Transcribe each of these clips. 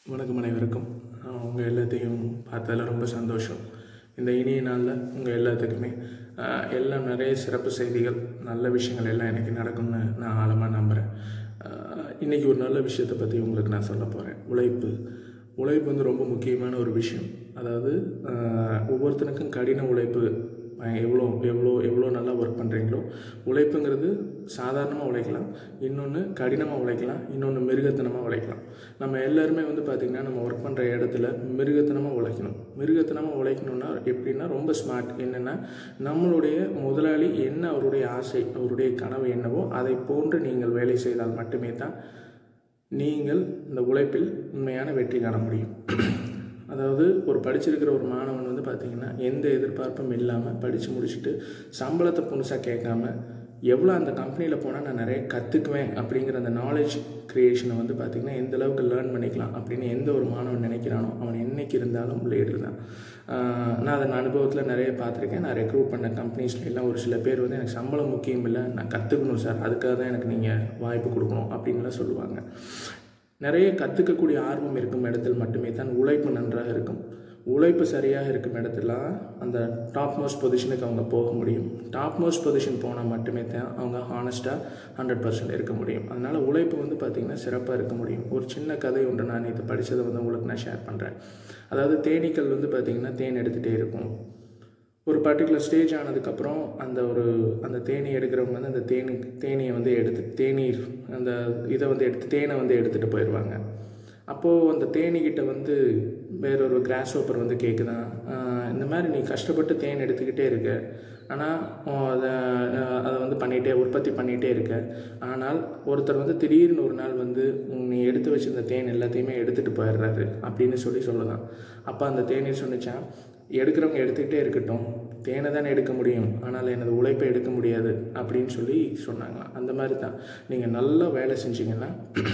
வணக்கம் அனைவருக்கும் உங்கள் எல்லாத்தையும் பார்த்ததில் ரொம்ப சந்தோஷம் இந்த இனிய நாளில் உங்கள் எல்லாத்துக்குமே ஆஹ், எல்லாம் நிறைய சிறப்பு செய்திகள் நல்ல விஷயங்கள் எல்லாம் எனக்கு நடக்கும்னு நான் ஆழமாக நம்புகிறேன் இன்றைக்கி ஒரு நல்ல விஷயத்தை பற்றி உங்களுக்கு நான் சொல்ல போகிறேன் உழைப்பு உழைப்பு வந்து ரொம்ப முக்கியமான ஒரு விஷயம் அதாவது ஆஹ், ஒவ்வொருத்தனுக்கும் கடின உழைப்பு அஹ், எவ்வளோ எவ்வளோ எவ்வளோ நல்லா ஒர்க் பண்ணுறீங்களோ உழைப்புங்கிறது சாதாரணமாக உழைக்கலாம் இன்னொன்று கடினமாக உழைக்கலாம் இன்னொன்று மிருகத்தனமாக உழைக்கலாம் நம்ம எல்லாருமே வந்து பார்த்திங்கன்னா நம்ம ஒர்க் பண்ணுற இடத்துல மிருகத்தனமாக உழைக்கணும் மிருகத்தனமாக உழைக்கணும்னா எப்படின்னா ரொம்ப ஸ்மார்ட் என்னென்னா நம்மளுடைய முதலாளி என்ன அவருடைய ஆசை அவருடைய கனவு என்னவோ அதை போன்று நீங்கள் வேலை செய்தால் மட்டுமே தான் நீங்கள் இந்த உழைப்பில் உண்மையான வெற்றி காண முடியும் அதாவது ஒரு படிச்சிருக்கிற ஒரு மாணவன் வந்து பார்த்திங்கன்னா எந்த எதிர்பார்ப்பும் இல்லாமல் படித்து முடிச்சுட்டு சம்பளத்தை புதுசாக கேட்காம எவ்வளோ அந்த கம்பெனியில் போனால் நான் நிறைய கற்றுக்குவேன் அப்படிங்கிற அந்த நாலேஜ் க்ரியேஷனை வந்து பார்த்திங்கன்னா எந்த அளவுக்கு லேர்ன் பண்ணிக்கலாம் அப்படின்னு எந்த ஒரு மாணவன் நினைக்கிறானோ அவன் என்னைக்கு இருந்தாலும் லீடர் தான் ஆஹ் நான் அதை நான் அனுபவத்தில் நிறைய பார்த்துருக்கேன் நான் ரெக்ரூட் பண்ண கம்பெனிஸ்ல எல்லாம் ஒரு சில பேர் வந்து எனக்கு சம்பளம் முக்கியம் இல்லை நான் கற்றுக்கணும் சார் அதுக்காக தான் எனக்கு நீங்கள் வாய்ப்பு கொடுக்கணும் அப்படின்லாம் சொல்லுவாங்க நிறைய கற்றுக்கக்கூடிய ஆர்வம் இருக்கும் இடத்தில் மட்டுமே தான் உழைப்பு நன்றாக இருக்கும் உழைப்பு சரியாக இருக்கும் இடத்துல அந்த டாப் மோஸ்ட் பொசிஷனுக்கு அவங்க போக முடியும் டாப் மோஸ்ட் பொசிஷன் போனால் மட்டுமே தான் அவங்க ஹானஸ்ட்டாக ஹண்ட்ரட் பர்சன்ட் இருக்க முடியும் அதனால் உழைப்பு வந்து பார்த்திங்கன்னா சிறப்பாக இருக்க முடியும் ஒரு சின்ன கதை ஒன்று நான் இது படித்ததை வந்து உங்களுக்கு நான் ஷேர் பண்ணுறேன் அதாவது தேனீக்கள் வந்து பார்த்திங்கன்னா தேன் எடுத்துகிட்டே இருக்கும் ஒரு பர்டிகுலர் ஸ்டேஜ் ஆனதுக்கப்புறம் அந்த ஒரு அந்த தேனி எடுக்கிறவங்க வந்து அந்த தேனி தேனியை வந்து எடுத்து தேநீர் அந்த இதை வந்து எடுத்து தேனை வந்து எடுத்துகிட்டு போயிடுவாங்க அப்போது அந்த தேனிக்கிட்ட வந்து வேறொரு கிராஸ் ஓப்பர் வந்து கேட்குதான் "ஆஹ், இந்த மாதிரி நீ கஷ்டப்பட்டு தேன் எடுத்துக்கிட்டே இருக்க ஆனால் அதை அதை வந்து பண்ணிகிட்டே உற்பத்தி பண்ணிகிட்டே இருக்க ஆனால் ஒருத்தர் வந்து திடீர்னு ஒரு நாள் வந்து உம், நீ எடுத்து வச்சிருந்த தேன் எல்லாத்தையுமே எடுத்துகிட்டு போயிடுறாரு அப்படின்னு சொல்லி சொல்லலாம் அப்போ அந்த தேநீர் சொன்னிச்சான் எடுக்கிறவங்க எடுத்துக்கிட்டே இருக்கட்டும் தேனை தானே எடுக்க முடியும் ஆனால் எனது உழைப்பை எடுக்க முடியாது அப்படின்னு சொல்லி சொன்னாங்களாம் அந்த மாதிரி தான் நீங்கள் நல்லா வேலை செஞ்சீங்கன்னா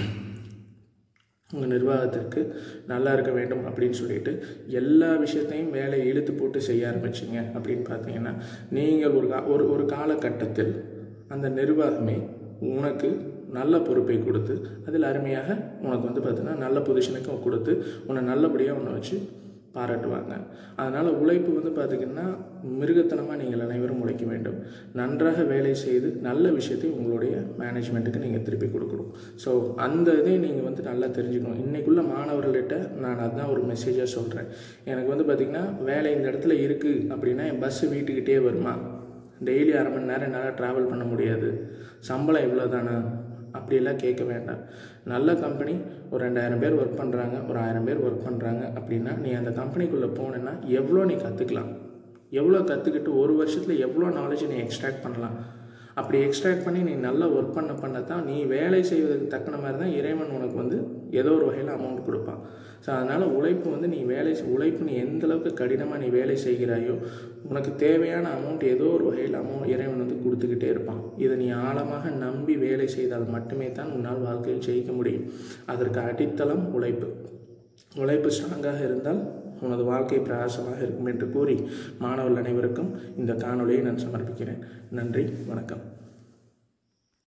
உங்கள் நிர்வாகத்திற்கு நல்லா இருக்க வேண்டும் அப்படின்னு சொல்லிட்டு எல்லா விஷயத்தையும் வேலையை இழுத்து போட்டு செய்ய ஆரம்பிச்சிங்க அப்படின்னு பார்த்தீங்கன்னா நீங்கள் ஒரு கா ஒரு ஒரு காலகட்டத்தில் அந்த நிர்வாகமே உனக்கு நல்ல பொறுப்பை கொடுத்து அதில் அருமையாக உனக்கு வந்து பார்த்தீங்கன்னா நல்ல பொசிஷனுக்கு கொடுத்து உன்னை நல்லபடியாக உன்னை வச்சு பாராட்டுவாங்க அதனால் உழைப்பு வந்து பார்த்திங்கன்னா மிருகத்தனமாக நீங்கள் அனைவரும் உழைக்க வேண்டும் நன்றாக வேலை செய்து நல்ல விஷயத்தை உங்களுடைய மேனேஜ்மெண்ட்டுக்கு நீங்கள் திருப்பி கொடுக்கணும் ஸோ அந்த இதை நீங்கள் வந்து நல்லா தெரிஞ்சுக்கணும் இன்றைக்குள்ள மாணவர்கள்கிட்ட நான் அதுதான் ஒரு மெசேஜாக சொல்கிறேன் எனக்கு வந்து பார்த்திங்கன்னா வேலை இந்த இடத்துல இருக்குது அப்படின்னா என் பஸ்ஸு வீட்டுக்கிட்டே வருமா டெய்லி அரை மணி நேரம் என்னால் ட்ராவல் பண்ண முடியாது சம்பளம் இவ்வளோ தானே அப்படியெல்லாம் கேட்க வேண்டாம் நல்ல கம்பெனி ஒரு ரெண்டாயிரம் பேர் ஒர்க் பண்ணுறாங்க ஒரு ஆயிரம் பேர் ஒர்க் பண்ணுறாங்க அப்படின்னா நீ அந்த கம்பெனிக்குள்ளே போனேன்னா எவ்வளோ நீ கற்றுக்கலாம் எவ்வளோ கற்றுக்கிட்டு ஒரு வருஷத்தில் எவ்வளோ நாலேஜ் நீ எக்ஸ்ட்ராக்ட் பண்ணலாம் அப்படி எக்ஸ்ட்ராக்ட் பண்ணி நீ நல்லா ஒர்க் பண்ண பண்ண தான் நீ வேலை செய்வதற்கு தக்கன மாதிரி தான் இறைவன் உனக்கு வந்து ஏதோ ஒரு வகையில் அமௌண்ட் கொடுப்பான் ஸோ அதனால் உழைப்பு வந்து நீ வேலை செய்- உழைப்பு நீ எந்த அளவுக்கு கடினமாக நீ வேலை செய்கிறாயோ உனக்கு தேவையான அமௌண்ட் ஏதோ ஒரு வகையில் அமௌண்ட் இறைவன் வந்து கொடுத்துக்கிட்டே இருப்பான் இதை நீ ஆழமாக நம்பி வேலை செய்தால் மட்டுமே தான் உன்னால் வாழ்க்கையில் ஜெயிக்க முடியும் அதற்கு அடித்தளம் உழைப்பு உழைப்பு ஸ்ட்ராங்காக இருந்தால் உனது வாழ்க்கை பிரகாசமாக இருக்கும் என்று கூறி மாணவர்கள் அனைவருக்கும் இந்த காணொளியை நான் சமர்ப்பிக்கிறேன் நன்றி வணக்கம்